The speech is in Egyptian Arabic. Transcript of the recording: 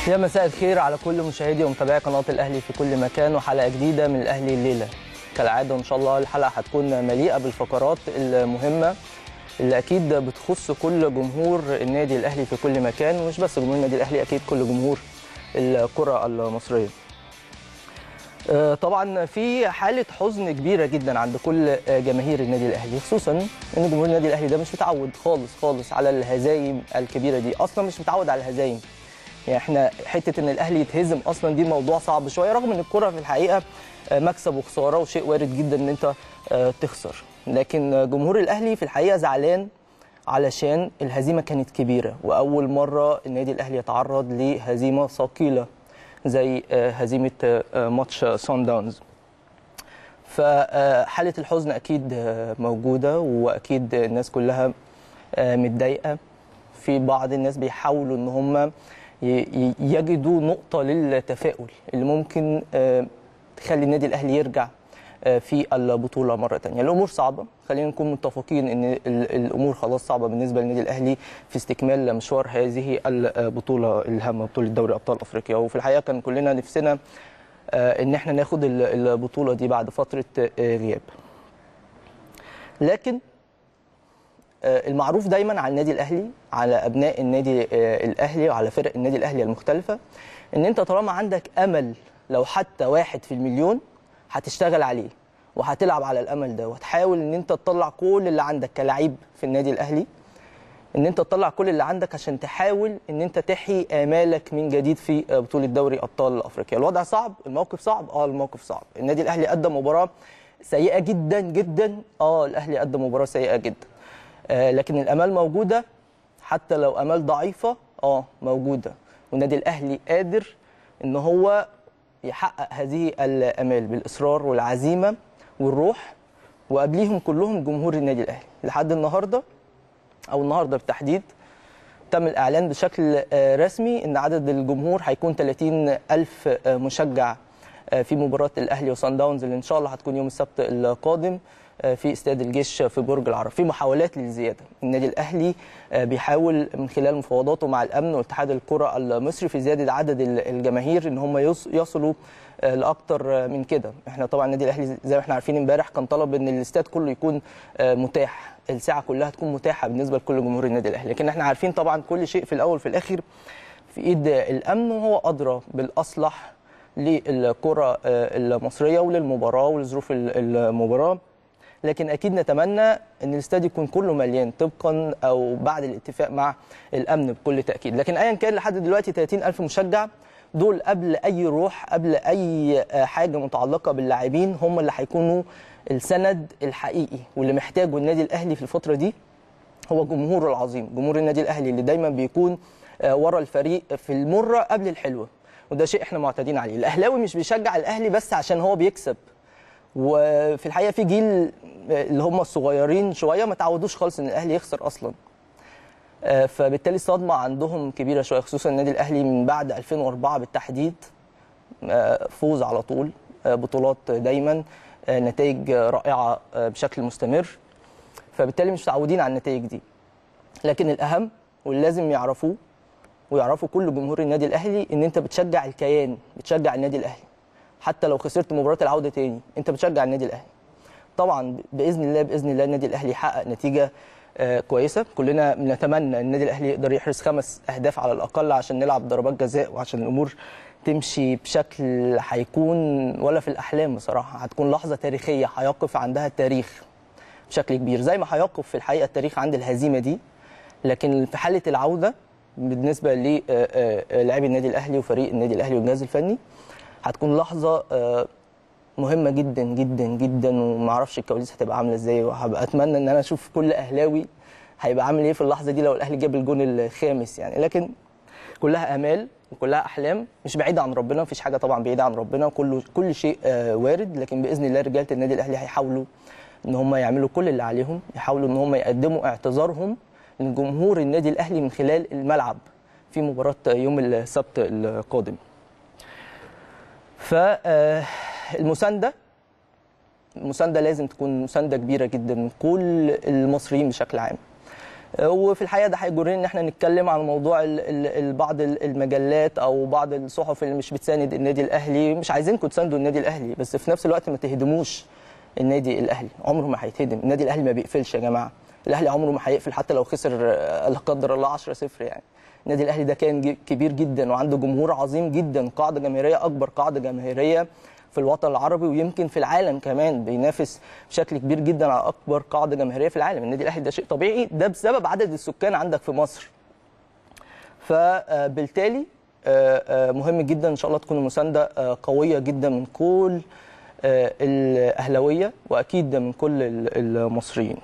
يا مساء الخير على كل مشاهدي ومتابعي قناه الاهلي في كل مكان وحلقه جديده من الاهلي الليله كالعاده ان شاء الله الحلقه هتكون مليئه بالفقرات المهمه اللي اكيد بتخص كل جمهور النادي الاهلي في كل مكان ومش بس جمهور النادي الاهلي اكيد كل جمهور الكره المصريه آه، طبعا في حاله حزن كبيره جدا عند كل جماهير النادي الاهلي خصوصا ان جمهور النادي الاهلي ده مش متعود خالص خالص على الهزايم الكبيره دي اصلا مش متعود على الهزايم يعني احنا حته ان الاهلي يتهزم اصلا دي موضوع صعب شويه رغم ان الكره في الحقيقه آه، مكسب وخساره وشيء وارد جدا ان انت آه، تخسر لكن جمهور الاهلي في الحقيقه زعلان علشان الهزيمه كانت كبيره واول مره النادي الاهلي يتعرض لهزيمه ثقيله زي آه، هزيمه آه، ماتش سان داونز فحاله الحزن اكيد آه، موجوده واكيد الناس كلها آه، متضايقه في بعض الناس بيحاولوا ان هم ي- ي- يجدوا نقطه للتفاؤل اللي ممكن آه، تخلي النادي الاهلي يرجع آه، في البطوله مره ثانيه الامور صعبه خلينا نكون متفقين ان ال- الامور خلاص صعبه بالنسبه للنادي الاهلي في استكمال مشوار هذه البطوله الهامه بطوله دوري ابطال افريقيا وفي الحقيقه كان كلنا نفسنا آه، ان احنا ناخد ال- البطوله دي بعد فتره آه، غياب لكن آه، المعروف دايما على النادي الاهلي على ابناء النادي آه، الاهلي وعلى فرق النادي الاهلي المختلفه ان انت طالما عندك امل لو حتى واحد في المليون هتشتغل عليه وهتلعب على الامل ده وهتحاول ان انت تطلع كل اللي عندك كلاعب في النادي الاهلي ان انت تطلع كل اللي عندك عشان تحاول ان انت تحيي امالك من جديد في آه، بطوله دوري ابطال افريقيا الوضع صعب الموقف صعب اه الموقف صعب النادي الاهلي قدم مباراه سيئه جدا جدا اه الاهلي قدم مباراه سيئه جدا آه، لكن الامال موجوده حتى لو امال ضعيفه اه موجوده والنادي الاهلي قادر ان هو يحقق هذه الامال بالاصرار والعزيمه والروح وقبليهم كلهم جمهور النادي الاهلي لحد النهارده او النهارده بالتحديد تم الاعلان بشكل آه، رسمي ان عدد الجمهور هيكون 30 الف آه، مشجع آه، في مباراه الاهلي وصن داونز اللي ان شاء الله هتكون يوم السبت القادم آه، في استاد الجيش في برج العرب في محاولات للزياده النادي الاهلي آه، بيحاول من خلال مفاوضاته مع الامن واتحاد الكره المصري في زياده عدد ال- الجماهير ان هم يص- يصلوا آه، لاكتر آه، من كده احنا طبعا النادي الاهلي زي ما احنا عارفين امبارح كان طلب ان الاستاد كله يكون آه، متاح الساعه كلها تكون متاحه بالنسبه لكل جمهور النادي الاهلي لكن احنا عارفين طبعا كل شيء في الاول وفي الاخر في ايد الامن وهو ادرى بالاصلح للكره آه، المصريه وللمباراه ولظروف ال- المباراه لكن اكيد نتمنى ان الاستاد يكون كله مليان طبقا او بعد الاتفاق مع الامن بكل تاكيد لكن ايا كان لحد دلوقتي 30 الف مشجع دول قبل اي روح قبل اي آه، حاجه متعلقه باللاعبين هم اللي هيكونوا السند الحقيقي واللي محتاجه النادي الاهلي في الفتره دي هو جمهوره العظيم جمهور النادي الاهلي اللي دايما بيكون آه، ورا الفريق في المره قبل الحلوه وده شيء احنا معتادين عليه الاهلاوي مش بيشجع الاهلي بس عشان هو بيكسب وفي الحقيقه في جيل آه، اللي هم الصغيرين شويه ما تعودوش خالص ان الاهلي يخسر اصلا آه، فبالتالي الصدمه عندهم كبيره شويه خصوصا النادي الاهلي من بعد 2004 بالتحديد آه، فوز على طول آه، بطولات دايما آه، نتائج رائعه آه، بشكل مستمر فبالتالي مش متعودين على النتائج دي لكن الاهم واللي لازم يعرفوه ويعرفوا كل جمهور النادي الاهلي ان انت بتشجع الكيان بتشجع النادي الاهلي حتى لو خسرت مباراه العوده تاني انت بتشجع النادي الاهلي طبعا باذن الله باذن الله النادي الاهلي يحقق نتيجه آه، كويسه كلنا بنتمنى ان النادي الاهلي يقدر يحرز خمس اهداف على الاقل عشان نلعب ضربات جزاء وعشان الامور تمشي بشكل هيكون ولا في الاحلام بصراحه هتكون لحظه تاريخيه هيقف عندها التاريخ بشكل كبير زي ما هيقف في الحقيقه التاريخ عند الهزيمه دي لكن في حاله العوده بالنسبه للاعبي النادي الاهلي وفريق النادي الاهلي والجهاز الفني هتكون لحظه آه، مهمه جدا جدا جدا وما اعرفش الكواليس هتبقى عامله ازاي وهبقى اتمنى ان انا اشوف كل اهلاوي هيبقى عامل ايه في اللحظه دي لو الاهلي جاب الجون الخامس يعني لكن كلها امال وكلها احلام مش بعيده عن ربنا مفيش حاجه طبعا بعيده عن ربنا كل كل شيء آه، وارد لكن باذن الله رجاله النادي الاهلي هيحاولوا ان هم يعملوا كل اللي عليهم يحاولوا ان هم يقدموا اعتذارهم لجمهور النادي الاهلي من خلال الملعب في مباراه يوم السبت القادم فالمسانده المسانده لازم تكون مسانده كبيره جدا من كل المصريين بشكل عام وفي الحقيقه ده هيجرنا ان احنا نتكلم عن موضوع ال- ال- ال- بعض ال- المجلات او بعض الصحف اللي مش بتساند النادي الاهلي مش عايزينكم تساندوا النادي الاهلي بس في نفس الوقت ما تهدموش النادي الاهلي عمره ما هيتهدم النادي الاهلي ما بيقفلش يا جماعه الاهلي عمره ما هيقفل حتى لو خسر آه، لا قدر الله 10 0 يعني النادي الاهلي ده كان ج- كبير جدا وعنده جمهور عظيم جدا قاعده جماهيريه اكبر قاعده جماهيريه في الوطن العربي ويمكن في العالم كمان بينافس بشكل كبير جدا على اكبر قاعده جماهيريه في العالم النادي الاهلي ده شيء طبيعي ده بسبب عدد السكان عندك في مصر فبالتالي آه، آه، مهم جدا ان شاء الله تكون المسانده آه، قويه جدا من كل آه، الاهلاويه واكيد من كل ال- المصريين